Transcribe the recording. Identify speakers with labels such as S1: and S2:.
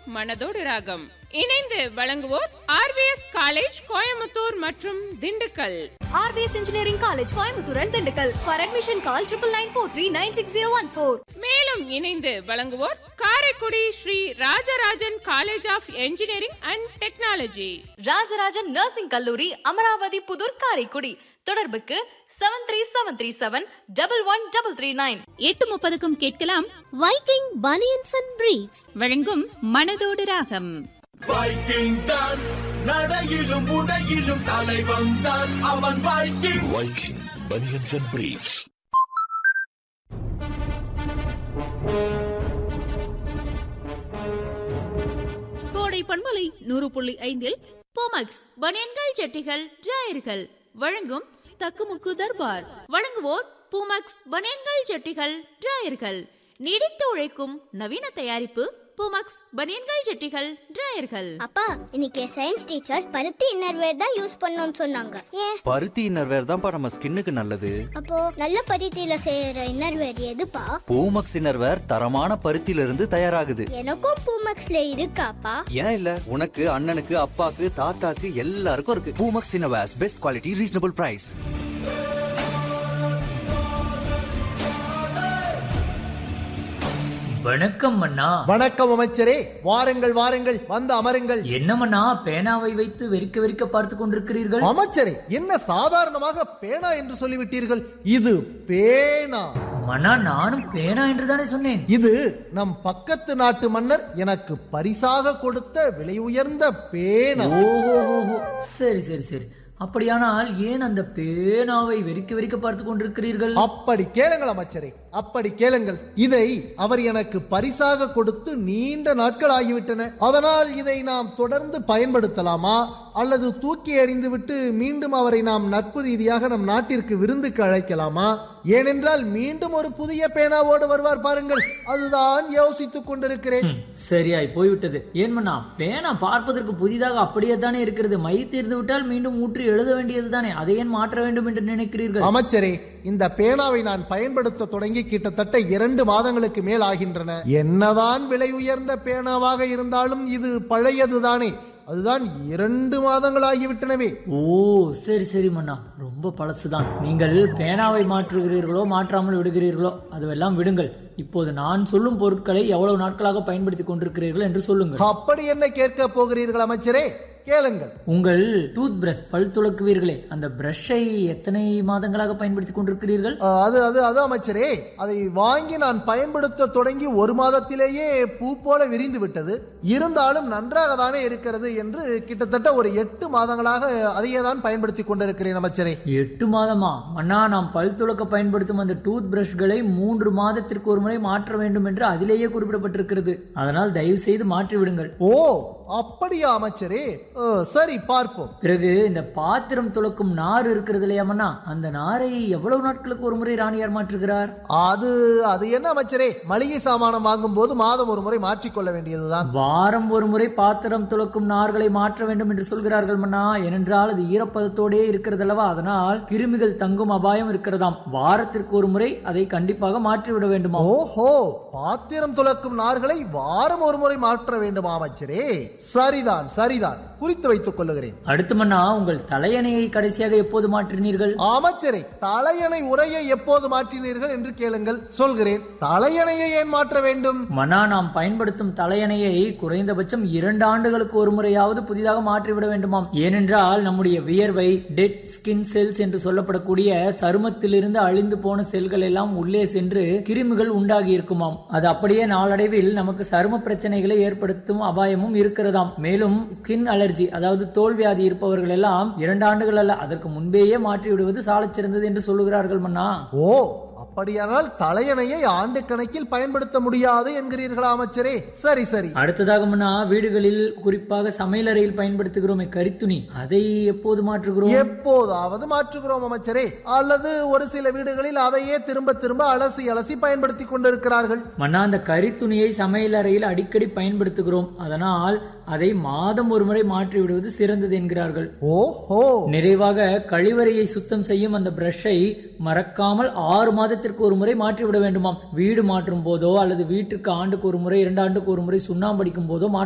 S1: மனதோடு ராகம் இணைந்து வழங்குவோர் ஆர்விஎஸ் காலேஜ் கோயம்புத்தூர் மற்றும் Dindigul
S2: RPS engineering college Coimbatore and Dindigul for admission call triple nine four three nine six zero one four
S1: மேலும் இணைந்து வழங்குவோர் Karaikudi Sri Rajarajan college of engineering and technology
S3: Rajarajan nursing கல்லூரி அமராவதி புதூர் காரைக்குடி தொடர்புக்கு seven three seven three seven double one double three nine
S4: எட்டு முப்பதுக்கும் கேட்கலாம்
S5: Viking baniyans and briefs
S4: வழங்கும் மனதோடு ராகம்
S6: வைக்கிங் தான் நடையிலும் உடையிலும் தலை வந்தான் அவன் Viking Viking baniyans and briefs
S4: கோடை பண்பலை நூறு புள்ளி ஐந்தில் போமக்ஸ் பனியன்கள் ஜட்டிகள் டிராயர்கள் வழங்கும் தக்குமுக்கு தர்பார் வழங்குவோர் பூமக்ஸ் பனியன்கள் ஜட்டிகள் டிராயர்கள் நீடித்து உழைக்கும் நவீன தயாரிப்பு பூமக்ஸ் பனியன்கள் ஜட்டிகள் டிராயர்கள்
S5: அப்பா இன்னைக்கு சயின்ஸ் டீச்சர் பருத்தி இன்னர்வேர் தான் யூஸ் பண்ணணும்னு சொன்னாங்க ஏன்
S7: பருத்தி இன்னர்வேர் தான்ப்பா நம்ம ஸ்கின்னுக்கு நல்லது
S5: அப்போ நல்ல பருத்தியில செய்யற இன்னர்வேர் எதுப்பா
S7: பூமக்ஸ் இன்னர்வேர் தரமான பருத்தியில இருந்து தயாராகுது
S5: எனக்கும் பூமக்ஸ்ல இருக்காப்பா
S7: ஏன் இல்ல உனக்கு அண்ணனுக்கு அப்பாக்கு தாத்தாக்கு எல்லாருக்கும் இருக்கு Poomex innerwears best quality reasonable price
S8: வணக்கம் மன்னா
S9: வணக்கம் அமைச்சரே வாருங்கள் வாருங்கள் வந்து அமருங்கள்
S8: என்ன மன்னா பேனாவை வைத்து வெறிக்க வெறிக்க பார்த்து கொண்டிருக்கிறீர்கள்
S9: அமைச்சரே என்ன சாதாரணமாக பேனா என்று சொல்லிவிட்டீர்கள் இது பேனா
S8: மன்னா நானும் பேனா என்று தானே சொன்னேன்
S9: இது நம் பக்கத்து நாட்டு மன்னர் எனக்கு பரிசாக கொடுத்த விலை உயர்ந்த பேனா
S8: ஓஹோ சரி சரி சரி அப்படியானால் ஏன் அந்த பேனாவை வெறிக்க வெறிக்க பார்த்து கொண்டிருக்கிறீர்கள்
S9: அப்படி கேளுங்கள் அமைச்சரே அப்படி கேளுங்கள் இதை அவர் எனக்கு பரிசாக கொடுத்து நீண்ட நாட்கள் ஆகிவிட்டன அதனால் இதை நாம் தொடர்ந்து பயன்படுத்தலாமா அல்லது தூக்கி எறிந்துவிட்டு மீண்டும் அவரை நாம் நட்பு ரீதியாக நம் நாட்டிற்கு விருந்துக்கு அழைக்கலாமா ஏனென்றால் மீண்டும் ஒரு புதிய பேனாவோடு வருவார் பாருங்கள் அதுதான் யோசித்துக் கொண்டிருக்கிறேன்
S8: ம், சரியாய் போய்விட்டது ஏன் மன்னா பேனா பார்ப்பதற்கு புதிதாக அப்படியே தானே இருக்கிறது மை தீர்ந்து விட்டால் மீண்டும் ஊற்றி எழுத வேண்டியது தானே அதை ஏன் மாற்ற வேண்டும் என்று நினைக்கிறீர்கள்
S9: அமைச்சரே இந்த பேனாவை நான் பயன்படுத்த தொடங்கி கிட்டத்தட்ட இரண்டு மாதங்களுக்கு மேல் ஆகின்றன என்னதான் விலை உயர்ந்த பேனாவாக இருந்தாலும் இது பழையதுதானே அதுதான் இரண்டு மாதங்கள் ஆகிவிட்டனவே
S8: ஓ சரி சரி மன்னா ரொம்ப பழசுதான் நீங்கள் பேனாவை மாற்றுகிறீர்களோ மாற்றாமல் விடுகிறீர்களோ அதுவெல்லாம் விடுங்கள் இப்போது நான் சொல்லும் பொருட்களை எவ்வளவு நாட்களாக பயன்படுத்தி கொண்டிருக்கிறீர்கள் என்று சொல்லுங்கள்
S9: அப்படி என்ன கேட்க போகிறீர்கள் அமைச்சரே கேளுங்கள்
S8: உங்கள் டூத் பிரஷ் பல் துளக்குவீர்களே அந்த பிரஷை எத்தனை மாதங்களாக பயன்படுத்தி கொண்டிருக்கிறீர்கள்
S9: அஹ், அது அது அது அமைச்சரே அதை வாங்கி நான் பயன்படுத்த தொடங்கி ஒரு மாதத்திலேயே பூ போல விரிந்து விட்டது இருந்தாலும் நன்றாக தானே இருக்கிறது என்று கிட்டத்தட்ட ஒரு எட்டு மாதங்களாக அதையே தான் பயன்படுத்தி கொண்டிருக்கிறேன் அமைச்சரே
S8: எட்டு மாதமா மன்னா நாம் பல் துளக்க பயன்படுத்தும் அந்த டூத் பிரஷ்களை மூன்று மாதத்திற்கு ஒரு முறை மாற்ற வேண்டும் என்று அதிலேயே குறிப்பிடப்பட்டிருக்கிறது அதனால் தயவு செய்து மாற்றி விடுங்கள்
S9: ஓ அப்படியா அமைச்சரே அஹ், சரி பார்ப்போம்
S8: பிறகு இந்த பாத்திரம் துளக்கும் நார் இருக்கிறது இல்லையா மன்னா அந்த நாரை எவ்வளவு நாட்களுக்கு ஒரு முறை ராணியார் மாற்றுகிறார்
S9: அது அது என்ன அமைச்சரே மளிகை சாமானம் வாங்கும் போது மாதம் ஒரு முறை மாற்றிக்கொள்ள வேண்டியதுதான்
S8: வாரம் ஒரு முறை பாத்திரம் துளக்கும் நார்களை மாற்ற வேண்டும் என்று சொல்கிறார்கள் மன்னா ஏனென்றால் அது ஈரப்பதத்தோடே இருக்கிறதல்லவா அதனால் கிருமிகள் தங்கும் அபாயம் இருக்கிறதாம் வாரத்திற்கு ஒரு முறை அதை கண்டிப்பாக மாற்றிவிட வேண்டுமா
S9: ஓஹோ பாத்திரம் துலக்கும் நார்களை வாரம் ஒரு முறை மாற்ற வேண்டுமா அமைச்சரே சரிதான் சரிதான் குறித்து வைத்துக் கொள்ளுகிறேன்
S8: அடுத்து மன்னா உங்கள் தலையணையை கடைசியாக எப்போது மாற்றினீர்கள்
S9: அமைச்சரே தலையணை உரையை எப்போது மாற்றினீர்கள் என்று கேளுங்கள் சொல்கிறேன் தலையணையை ஏன் மாற்ற வேண்டும்
S8: மன்னா நாம் பயன்படுத்தும் தலையணையை குறைந்தபட்சம் இரண்டு ஆண்டுகளுக்கு ஒரு முறையாவது புதிதாக மாற்றிவிட வேண்டுமாம் ஏனென்றால் நம்முடைய வியர்வை டெட் ஸ்கின் செல்ஸ் என்று சொல்லப்படக்கூடிய சருமத்திலிருந்து அழிந்து போன செல்கள் எல்லாம் உள்ளே சென்று கிருமிகள் உண்டாகி இருக்குமாம் அது அப்படியே நாளடைவில் நமக்கு சரும பிரச்சனைகளை ஏற்படுத்தும் அபாயமும் இருக்கிறதாம் மேலும் ஸ்கின் அலர்ஜி அதாவது தோல் வியாதி இருப்பவர்கள் எல்லாம் இரண்டு ஆண்டுகள் அல்ல அதற்கு முன்பேயே மாற்றி விடுவது சாலச் சிறந்தது என்று சொல்லுகிறார்கள் மன்னா
S9: ஓ அப்படியானால் தலையணையை ஆண்டு கணக்கில் பயன்படுத்த முடியாது என்கிறீர்களா அமைச்சரே சரி சரி
S8: அடுத்ததாக முன்னா வீடுகளில் குறிப்பாக சமையலறையில் பயன்படுத்துகிறோமே கரித்துணி அதை எப்போது மாற்றுகிறோம்
S9: எப்போதாவது மாற்றுகிறோம் அமைச்சரே அல்லது ஒரு சில வீடுகளில் அதையே திரும்ப திரும்ப அலசி அலசி பயன்படுத்தி கொண்டிருக்கிறார்கள்
S8: மன்னா அந்த கரித்துணியை சமையலறையில் அடிக்கடி பயன்படுத்துகிறோம் அதனால் அதை மாதம் ஒரு முறை மாற்றி விடுவது சிறந்தது என்கிறார்கள்
S9: ஓஹோ
S8: நிறைவாக கழிவறையை சுத்தம் செய்யும் அந்த பிரஷை மறக்காமல் ஆறு மாதத்திற்கு ஒரு முறை மாற்றி விட வேண்டுமாம் வீடு மாற்றும் போதோ அல்லது வீட்டுக்கு ஆண்டுக்கு ஒரு முறை இரண்டு ஆண்டுக்கு ஒரு முறை சுண்ணாம்படிக்கும் போதோ மாற்ற